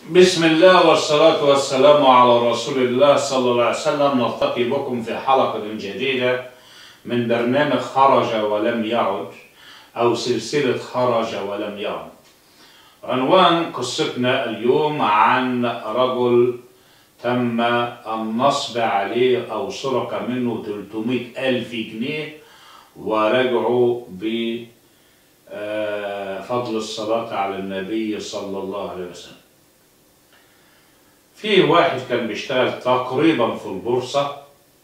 بسم الله والصلاة والسلام على رسول الله صلى الله عليه وسلم نلتقي بكم في حلقة جديدة من برنامج خرج ولم يعد أو سلسلة خرج ولم يعد عنوان قصتنا اليوم عن رجل تم النصب عليه أو سرق منه 300 ألف جنيه ورجعوا بفضل الصلاة على النبي صلى الله عليه وسلم في واحد كان بيشتغل تقريبا في البورصة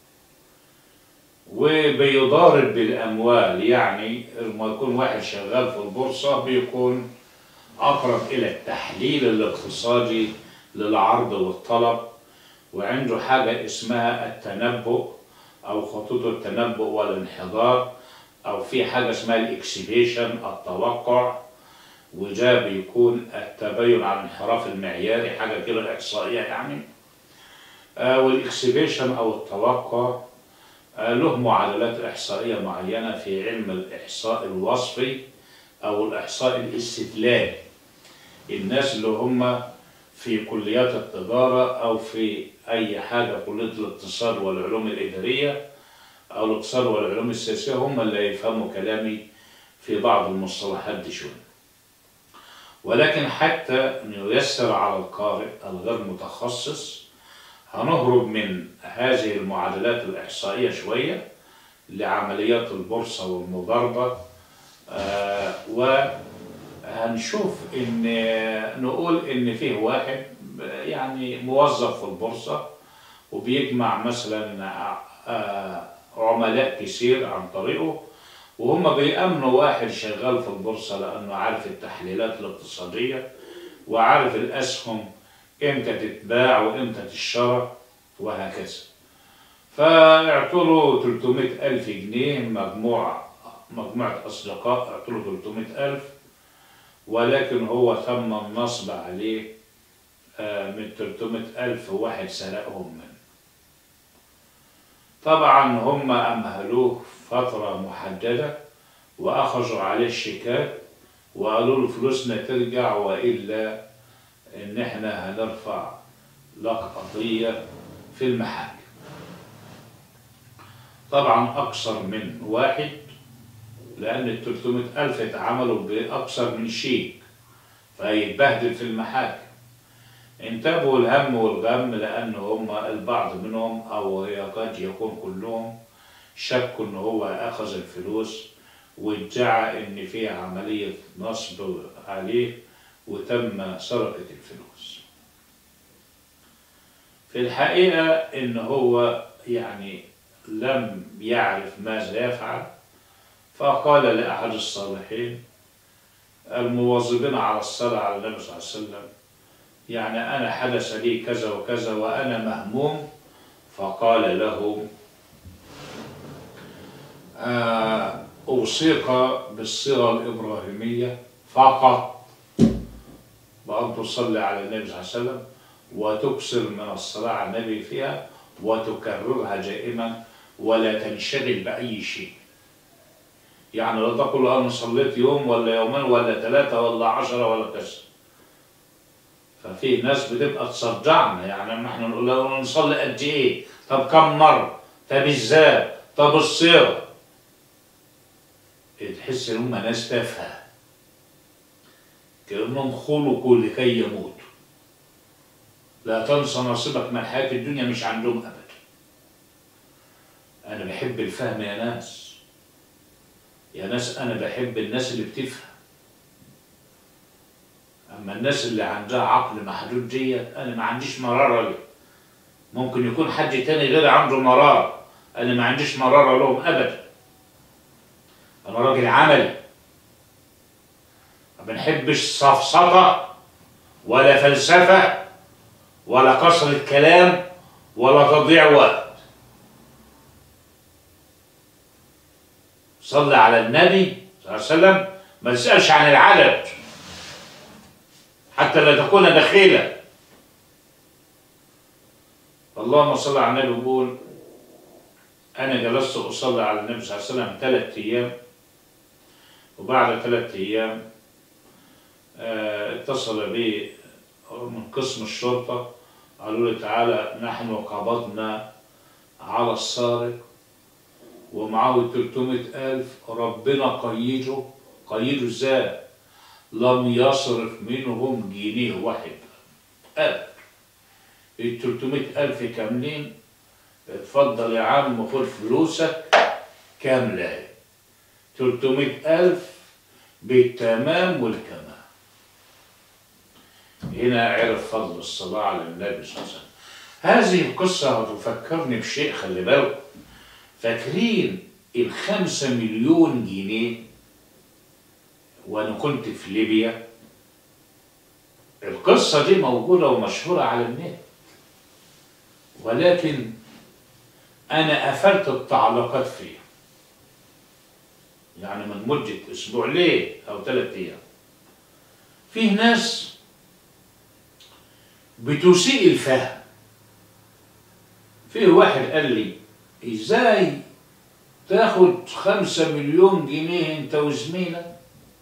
وبيضارب بالأموال يعني لما يكون واحد شغال في البورصة بيكون أقرب إلى التحليل الاقتصادي للعرض والطلب وعنده حاجة اسمها التنبؤ أو خطوط التنبؤ والانحدار أو في حاجة اسمها الإكسبيشن التوقع وده بيكون التبين عن الانحراف المعياري حاجة كده إحصائية يعني آه والإكسبيشن أو التوقع آه له معادلات إحصائية معينة في علم الإحصاء الوصفي أو الإحصاء الاستدلالي الناس اللي هم في كليات التجارة أو في أي حاجة كلية الاقتصاد والعلوم الإدارية أو الاقتصاد والعلوم السياسية هم اللي يفهموا كلامي في بعض المصطلحات دي شوية ولكن حتى نيسر على القارئ الغير متخصص هنهرب من هذه المعادلات الإحصائية شوية لعمليات البورصة والمضاربة آه وهنشوف إن نقول إن فيه واحد يعني موظف في البورصة وبيجمع مثلا آه عملاء كتير عن طريقه وهم بيأمنوا واحد شغال في البورصة لأنه عارف التحليلات الاقتصادية وعارف الأسهم إمتى تتباع وإمتى تشترى وهكذا فاعطوا له 300 ألف جنيه مجموعة مجموعة أصدقاء اعطوا له 300 ألف ولكن هو تم النصب عليه من 300 ألف واحد سرقهم منه طبعا هم أمهلوه فترة محددة وأخذوا عليه الشيكات وقالوا له فلوسنا ترجع وإلا إن إحنا هنرفع لك قضية في المحاكم طبعا أكثر من واحد لأن ال 300 ألف اتعملوا بأكثر من شيك فيتبهدل في المحاكم انتبهوا الهم والغم لأن هم البعض منهم أو قد يكون كلهم شكوا ان هو اخذ الفلوس وادعى ان في عملية نصب عليه وتم سرقة الفلوس في الحقيقة ان هو يعني لم يعرف ماذا يفعل فقال لأحد الصالحين المواظبين على الصلاة على النبي صلى الله عليه وسلم يعني أنا حدث لي كذا وكذا وأنا مهموم فقال له أوصيك بالصيغة الإبراهيمية فقط بأن تصلي على النبي صلى الله عليه وسلم وتكثر من الصلاة على النبي فيها وتكررها دائما ولا تنشغل بأي شيء يعني لا تقول أنا صليت يوم ولا يومين ولا ثلاثة ولا عشرة ولا كذا ففي ناس بتبقى تصدعنا يعني لما احنا نقول له نصلي قد ايه طب كم مرة طب ازاي طب الصيغة تحس ان هم ناس تافهه كانهم خلقوا لكي يموتوا لا تنسى نصيبك من حياه الدنيا مش عندهم ابدا انا بحب الفهم يا ناس يا ناس انا بحب الناس اللي بتفهم اما الناس اللي عندها عقل محدود ديت انا ما عنديش مراره ليه ممكن يكون حد تاني غير عنده مراره انا ما عنديش مراره لهم ابدا أنا راجل عملي ما بنحبش سفسطة ولا فلسفة ولا كثرة كلام ولا تضييع وقت صلي على النبي صلى الله عليه وسلم ما تسألش عن العدد حتى لا تكون دخيلة اللهم صل على النبي بيقول أنا جلست أصلي على النبي صلى الله عليه وسلم ثلاث أيام وبعد ثلاثة أيام آه، اتصل بي من قسم الشرطة قالوا لي تعالى نحن قبضنا على السارق ومعاه 300 ألف ربنا قيده قيده ازاي؟ لم يصرف منهم جنيه واحد أبدا ال 300 ألف كاملين اتفضل يا عم خد فلوسك كاملة 300 ألف بالتمام والكمال هنا عرف فضل الصلاة على النبي صلى الله عليه وسلم هذه القصة هتفكرني بشيء خلي بالكم فاكرين الخمسة مليون جنيه وأنا كنت في ليبيا القصة دي موجودة ومشهورة على النت ولكن أنا قفلت التعليقات فيها يعني من مدة أسبوع ليه أو ثلاثة أيام فيه ناس بتسيء الفهم فيه واحد قال لي ازاي تاخد خمسة مليون جنيه انت وزميلك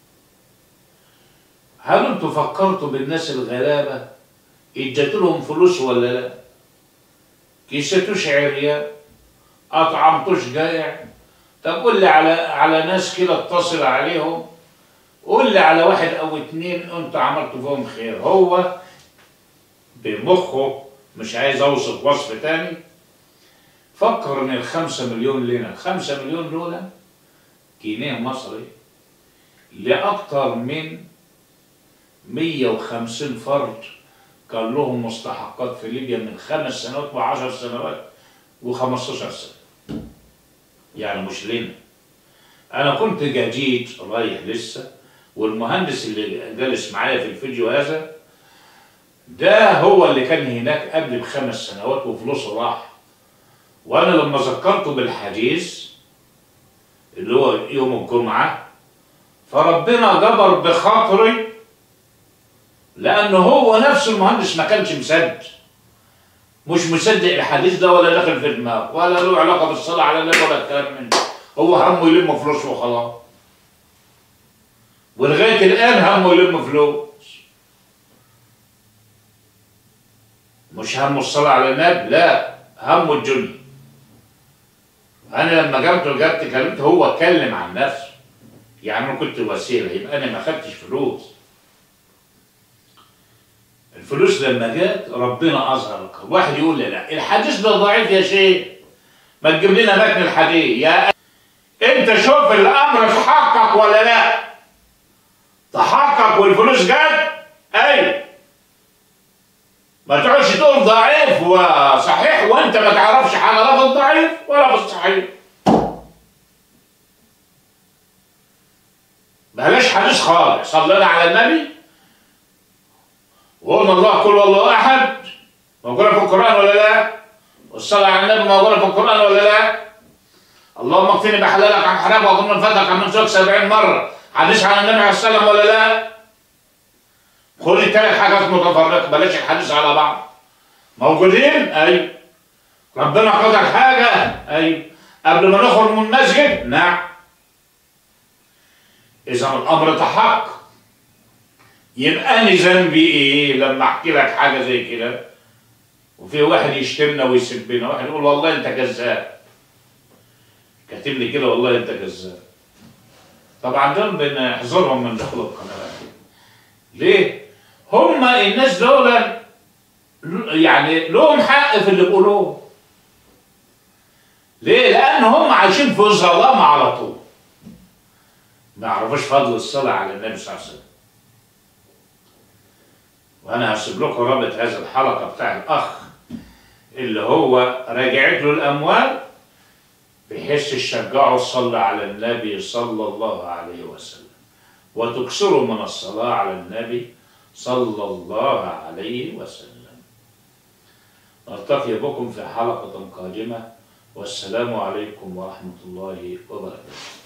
هل انتوا فكرتوا بالناس الغلابة اديت لهم فلوس ولا لا كيستوش عريان اطعمتوش جائع طب قول لي على على ناس كده اتصل عليهم قول لي على واحد او اتنين انتوا عملتوا فيهم خير هو بمخه مش عايز اوصف وصف تاني فكر ان الخمسة مليون لنا خمسة مليون دول جنيه مصري لأكثر من 150 فرد كان لهم مستحقات في ليبيا من خمس سنوات وعشر سنوات و15 سنة يعني مش لنا أنا كنت جديد رايح لسه والمهندس اللي جالس معايا في الفيديو هذا ده هو اللي كان هناك قبل بخمس سنوات وفلوسه راح وانا لما ذكرته بالحديث اللي هو يوم الجمعة فربنا جبر بخاطري لأن هو نفسه المهندس ما كانش مصدق مش مصدق الحديث ده ولا داخل في دماغه ولا له علاقة بالصلاة على النبي ولا الكلام من ده هو همه يلم فلوس وخلاص ولغاية الآن همه يلم فلوس مش همه الصلاة على النبي لا همه الدنيا انا لما جبته جبت كلمته هو اتكلم عن نفسه يعني انا كنت وسيله يبقى انا ما خدتش فلوس الفلوس لما جت ربنا اظهر واحد يقول لي لا الحديث ده ضعيف يا شيخ ما تجيب لنا متن الحديث يا انت شوف الامر في حقك ولا لا تحقق والفلوس جت ايوه ما تقعدش تقول ضعيف وصحيح وانت ما تعرفش حاجه لا في الضعيف ولا في الصحيح بلاش حديث خالص صلينا على النبي وقلنا الله كل والله احد موجوده في القران ولا لا والصلاه على النبي موجوده في القران ولا لا اللهم اكفني بحلالك عن حرامك وغض من فضلك عن منسوك 70 مره حديث عن النبي عليه السلام ولا لا خد الثلاث حاجات متفرقة بلاش الحديث على بعض موجودين ايوه ربنا قدر حاجة ايوه قبل ما نخرج من المسجد نعم اذا الامر تحقق يبقى انا ذنبي ايه لما احكي لك حاجة زي كده وفي واحد يشتمنا ويسبنا واحد يقول والله انت كذاب كاتب لي كده والله انت كذاب طبعا دول بنحذرهم من دخول القناه ليه؟ هما الناس دول يعني لهم حق في اللي بيقولوه ليه؟ لأن هم عايشين في ظلام على طول ما يعرفوش فضل الصلاة على النبي صلى الله عليه وسلم وأنا هسيب لكم رابط هذه الحلقة بتاع الأخ اللي هو راجعت له الأموال بحيث تشجعوا الصلاة على النبي صلى الله عليه وسلم وتكثروا من الصلاة على النبي صلى الله عليه وسلم نلتقي بكم في حلقة قادمة والسلام عليكم ورحمة الله وبركاته